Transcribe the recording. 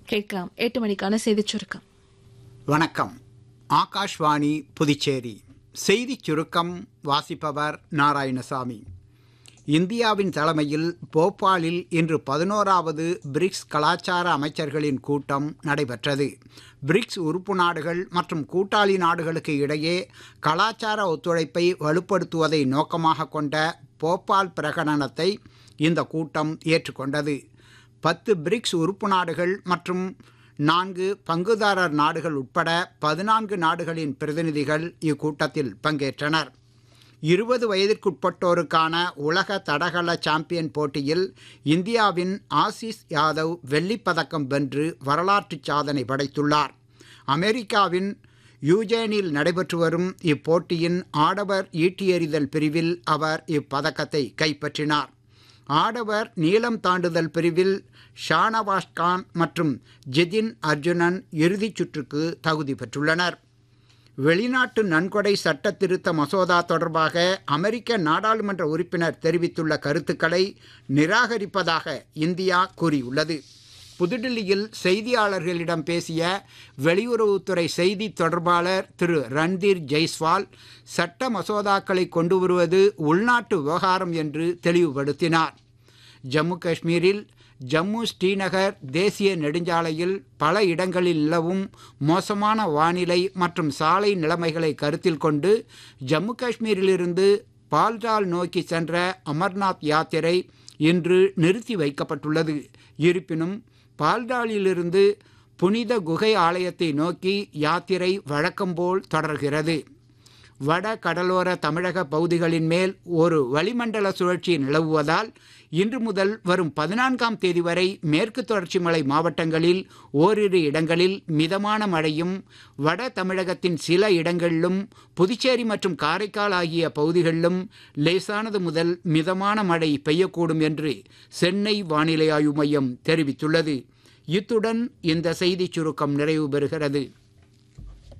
கேட்கலாம் எட்டு மணிக்கான செய்திச் சுருக்கம் வணக்கம் ஆகாஷ்வாணி புதுச்சேரி செய்திச் சுருக்கம் வாசிப்பவர் நாராயணசாமி இந்தியாவின் தலைமையில் போபாலில் இன்று பதினோராவது பிரிக்ஸ் கலாச்சார அமைச்சர்களின் கூட்டம் நடைபெற்றது பிரிக்ஸ் உறுப்பு நாடுகள் மற்றும் கூட்டாளி நாடுகளுக்கு இடையே கலாச்சார ஒத்துழைப்பை வலுப்படுத்துவதை நோக்கமாக கொண்ட போபால் பிரகடனத்தை இந்த கூட்டம் ஏற்றுக்கொண்டது பத்து பிரிக்ஸ் உறுப்பு நாடுகள் மற்றும் நான்கு பங்குதாரர் நாடுகள் உட்பட பதினான்கு நாடுகளின் பிரதிநிதிகள் இக்கூட்டத்தில் பங்கேற்றனர் இருபது வயதிற்குட்பட்டோருக்கான உலக தடகள சாம்பியன் போட்டியில் இந்தியாவின் ஆசிஸ் யாதவ் வெள்ளிப்பதக்கம் வென்று வரலாற்று சாதனை படைத்துள்ளார் அமெரிக்காவின் யூஜேனில் நடைபெற்று வரும் இப்போட்டியின் ஆடவர் ஈட்டி எறிதல் பிரிவில் அவர் இப்பதக்கத்தை கைப்பற்றினார் ஆடவர் நீளம் தாண்டுதல் பிரிவில் ஷானவாஸ் கான் மற்றும் ஜிதின் அர்ஜுனன் இறுதிச் சுற்றுக்கு தகுதி பெற்றுள்ளனர் வெளிநாட்டு நன்கொடை சட்ட திருத்த மசோதா தொடர்பாக அமெரிக்க நாடாளுமன்ற உறுப்பினர் தெரிவித்துள்ள கருத்துக்களை நிராகரிப்பதாக இந்தியா கூறியுள்ளது புதுடில்லியில் செய்தியாளர்களிடம் பேசிய வெளியுறவுத்துறை செய்தி தொடர்பாளர் திரு ரன்தீர் ஜெய்ஸ்வால் சட்ட மசோதாக்களை கொண்டு வருவது உள்நாட்டு விவகாரம் என்று தெளிவுபடுத்தினார் ஜம்மு காஷ்மீரில் ஜம்மு ஸ்ரீநகர் தேசிய நெடுஞ்சாலையில் பல இடங்களில் நிலவும் மோசமான வானிலை மற்றும் சாலை நிலைமைகளை கருத்தில் கொண்டு ஜம்மு காஷ்மீரிலிருந்து பால்டால் நோக்கி சென்ற அமர்நாத் யாத்திரை இன்று நிறுத்தி வைக்கப்பட்டுள்ளது இருப்பினும் பால்டாலிலிருந்து புனித குகை ஆலயத்தை நோக்கி யாத்திரை வழக்கம்போல் தொடர்கிறது வட கடலோர தமிழக பகுதிகளின் மேல் ஒரு வளிமண்டல சுழற்சி நிலவுவதால் இன்று முதல் வரும் பதினான்காம் தேதி வரை மேற்கு தொடர்ச்சி மலை மாவட்டங்களில் ஓரிரு இடங்களில் மிதமான மழையும் வட தமிழகத்தின் சில இடங்களிலும் புதுச்சேரி மற்றும் காரைக்கால் ஆகிய பகுதிகளிலும் லேசானது முதல் மிதமான மழை பெய்யக்கூடும் என்று சென்னை வானிலை ஆய்வு மையம் தெரிவித்துள்ளது இத்துடன் இந்த செய்திச் சுருக்கம் நிறைவு பெறுகிறது